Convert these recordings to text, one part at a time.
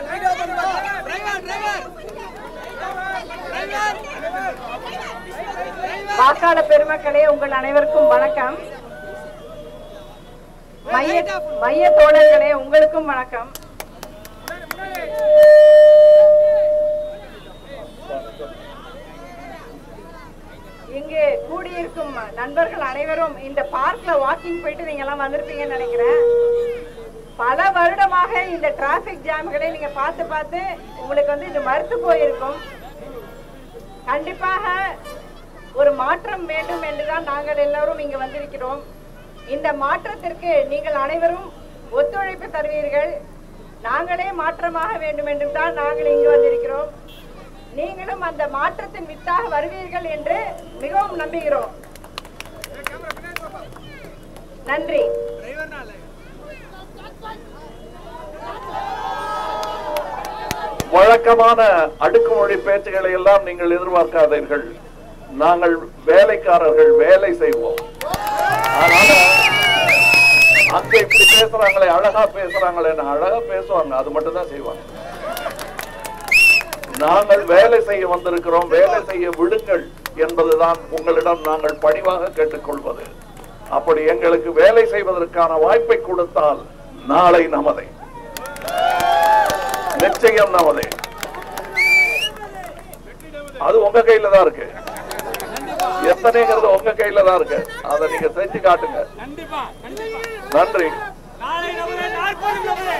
வாக்காளர் பெருமக்களே உங்கள் அனைவருக்கும் வணக்கம் மைய மைய தோழர்களே உங்களுக்கும் வணக்கம் இங்கு கூடியிருக்கும் நண்பர்கள் அனைவரும் இந்த பார்க்ல வாக்கிங் போயிட்டு நீங்க எல்லாம் வந்திருப்பீங்கன்னு நினைக்கிறேன் பல வருடமாக இந்த டிராபிக் ஜாம்களை நீங்க பார்த்து பார்த்து உங்களுக்கு வந்து இது மறுத்து போயிருக்கும் கண்டிப்பாக ஒரு மாற்றம் வேண்டும் என்றுதான் நாங்கள் எல்லோரும் இங்கு வந்திருக்கிறோம் இந்த மாற்றத்திற்கு நீங்கள் அனைவரும் ஒத்துழைப்பு தருவீர்கள் நாங்களே மாற்றமாக வேண்டும் என்று தான் நாங்கள் இங்கு வந்திருக்கிறோம் நீங்களும் அந்த மாற்றத்தின் வித்தாக வருவீர்கள் என்று மிகவும் நம்புகிறோம் நன்றி வழக்கமான அடுக்குமொழி பேச்சுகளை எல்லாம் நீங்கள் எதிர்பார்க்காதீர்கள் நாங்கள் வேலைக்காரர்கள் வேலை செய்வோம் அதனால அங்க இப்படி பேசுறாங்களே அழகா பேசுறாங்களே அழகா பேசுவாங்க அது மட்டும் தான் செய்வாங்க நாங்கள் வேலை செய்ய வந்திருக்கிறோம் வேலை செய்ய விடுங்கள் என்பதுதான் உங்களிடம் நாங்கள் பணிவாக கேட்டுக்கொள்வது அப்படி எங்களுக்கு வேலை செய்வதற்கான வாய்ப்பை கொடுத்தால் நாளை நமதை நிச்சயம் நமதே அது உங்க கையில தான் இருக்கு எத்தனைங்கிறது உங்க கையில தான் இருக்கு அதை நீங்க செஞ்சு காட்டுங்க கண்டிப்பா கண்டிப்பா நன்றி நாளை நமது நாற்பது நமது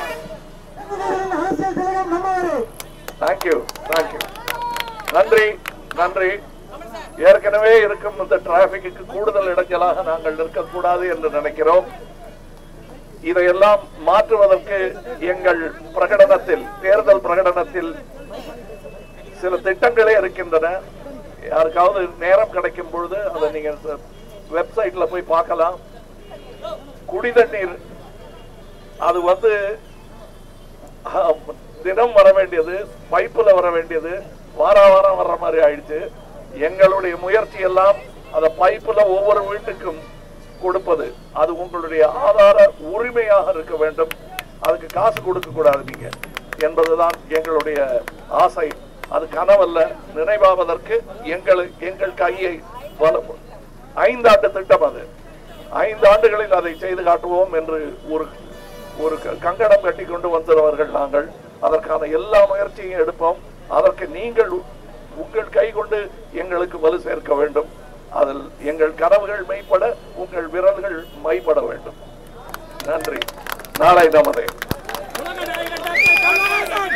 தேங்க்யூ தேங்க்யூ நன்றி நன்றி ஏற்கனவே இருக்கும் இந்த டிராபிக்கு கூடுதல் இடைஞ்சலாக நாங்கள் இருக்கக்கூடாது என்று நினைக்கிறோம் இதையெல்லாம் மாற்றுவதற்கு எங்கள் பிரகடனத்தில் தேர்தல் பிரகடனத்தில் சில திட்டங்களே இருக்கின்றன யாருக்காவது நேரம் கிடைக்கும் பொழுது அதை நீங்க வெப்சைட்ல போய் பார்க்கலாம் குடிதண்ணீர் அது வந்து ஆம், தினம் வர வேண்டியது பைப்புல வர வேண்டியது வார வாரம் வர்ற மாதிரி ஆயிடுச்சு எங்களுடைய முயற்சி எல்லாம் அத பைப்புல ஒவ்வொரு வீட்டுக்கும் கொடுப்பது அது உங்களுடைய ஆதார உரிமையாக இருக்க வேண்டும் அதுக்கு காசு கொடுக்க கூடாது நீங்க என்பதுதான் எங்களுடைய ஆசை அது கனவல்ல நினைவாவதற்கு எங்கள் எங்கள் கையை வல- ஐந்தாண்டு திட்டம் அது ஐந்து ஆண்டுகளில் அதை செய்து காட்டுவோம் என்று ஒரு ஒரு க- கங்கணம் கட்டி கொண்டு வந்தவர்கள் நாங்கள் அதற்கான எல்லா முயற்சியும் எடுப்போம் அதற்கு நீங்கள் உ- உங்கள் கை கொண்டு எங்களுக்கு வலு சேர்க்க வேண்டும் அதில் எங்கள் கனவுகள் மெய்ப்பட உங்கள் விரல்கள் மைப்பட வேண்டும் நன்றி நாளை நமதே உலக நாயகன் டாக்டர் கருணாநிதி